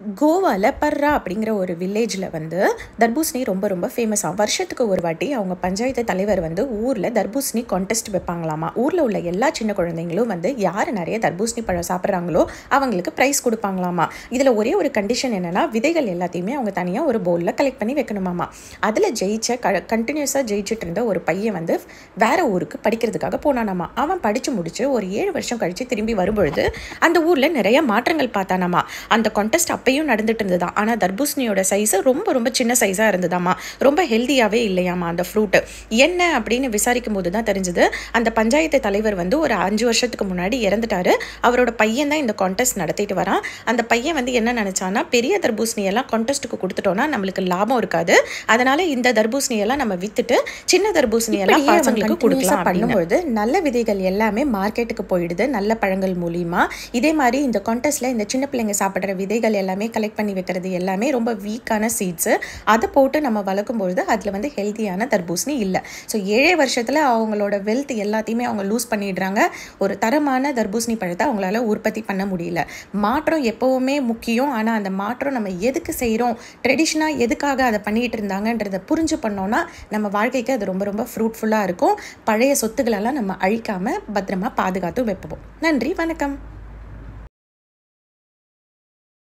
கோவாவில் பர்ரா அப்படிங்கிற ஒரு வில்லேஜில் வந்து தர்பூசணி ரொம்ப ரொம்ப ஃபேமஸாக வருஷத்துக்கு ஒரு வாட்டி அவங்க பஞ்சாயத்து தலைவர் வந்து ஊரில் தர்பூசணி கான்டெஸ்ட் வைப்பாங்களாமா ஊரில் உள்ள எல்லா சின்ன குழந்தைங்களும் வந்து யார் நிறைய தர்பூசணி பழம் சாப்பிட்றாங்களோ அவங்களுக்கு ப்ரைஸ் கொடுப்பாங்களாமா இதில் ஒரே ஒரு கண்டிஷன் என்னென்னா விதைகள் எல்லாத்தையுமே அவங்க தனியாக ஒரு பவுலில் கலெக்ட் பண்ணி வைக்கணுமாமா அதில் ஜெயிச்ச க கண்டினியூஸாக ஜெயிச்சிட்டு இருந்த ஒரு பையன் வந்து வேற ஊருக்கு படிக்கிறதுக்காக போனானாமா அவன் படித்து முடிச்சு ஒரு ஏழு வருஷம் கழித்து திரும்பி வரும்பொழுது அந்த ஊரில் நிறைய மாற்றங்கள் பார்த்தானாமா அந்த கான்டெஸ்ட் அப்பயும் நடந்துட்டு இருந்ததாம் ஆனால் தர்பூசணியோட சைஸு ரொம்ப ரொம்ப சின்ன சைஸாக இருந்ததாமா ரொம்ப ஹெல்த்தியாகவே இல்லையாமா அந்த ஃப்ரூட்டு என்ன அப்படின்னு விசாரிக்கும் போது தான் தெரிஞ்சது அந்த பஞ்சாயத்து தலைவர் வந்து ஒரு அஞ்சு வருஷத்துக்கு முன்னாடி இறந்துட்டாரு அவரோட பையன் தான் இந்த கான்டெஸ்ட் நடத்திட்டு வரான் அந்த பையன் வந்து என்ன நினச்சான்னா பெரிய தர்பூசணி எல்லாம் கான்டெஸ்ட்டுக்கு கொடுத்துட்டோம்னா நம்மளுக்கு லாபம் இருக்காது அதனால இந்த தர்பூசணி எல்லாம் நம்ம வித்துட்டு சின்ன தர்பூசணி எல்லாம் பசங்களுக்கு கொடுக்கலாம் பண்ணும்பொழுது நல்ல விதைகள் எல்லாமே மார்க்கெட்டுக்கு போயிடுது நல்ல பழங்கள் மூலியமா இதே மாதிரி இந்த கான்டெஸ்ட்ல இந்த சின்ன பிள்ளைங்க சாப்பிட்ற விதைகள் எல்லாமே கலெக்ட் பண்ணி வைக்கிறது எல்லாமே ரொம்ப வீக்கான சீட்ஸு அதை போட்டு நம்ம வளர்க்கும் பொழுது அதில் வந்து ஹெல்த்தியான தர்பூசணி இல்லை ஸோ ஏழே வருஷத்தில் அவங்களோட வெல்த் எல்லாத்தையுமே அவங்க லூஸ் பண்ணிடுறாங்க ஒரு தரமான தர்பூசணி பழத்தை அவங்களால உற்பத்தி பண்ண முடியல மாற்றம் எப்போவுமே முக்கியம் ஆனால் அந்த மாற்றம் நம்ம எதுக்கு செய்கிறோம் ட்ரெடிஷ்னாக எதுக்காக அதை பண்ணிகிட்டு இருந்தாங்கன்றதை புரிஞ்சு பண்ணோன்னா நம்ம வாழ்க்கைக்கு அது ரொம்ப ரொம்ப ஃப்ரூட்ஃபுல்லாக இருக்கும் பழைய சொத்துக்களெல்லாம் நம்ம அழிக்காமல் பத்திரமா பாதுகாத்து வைப்போம் நன்றி வணக்கம்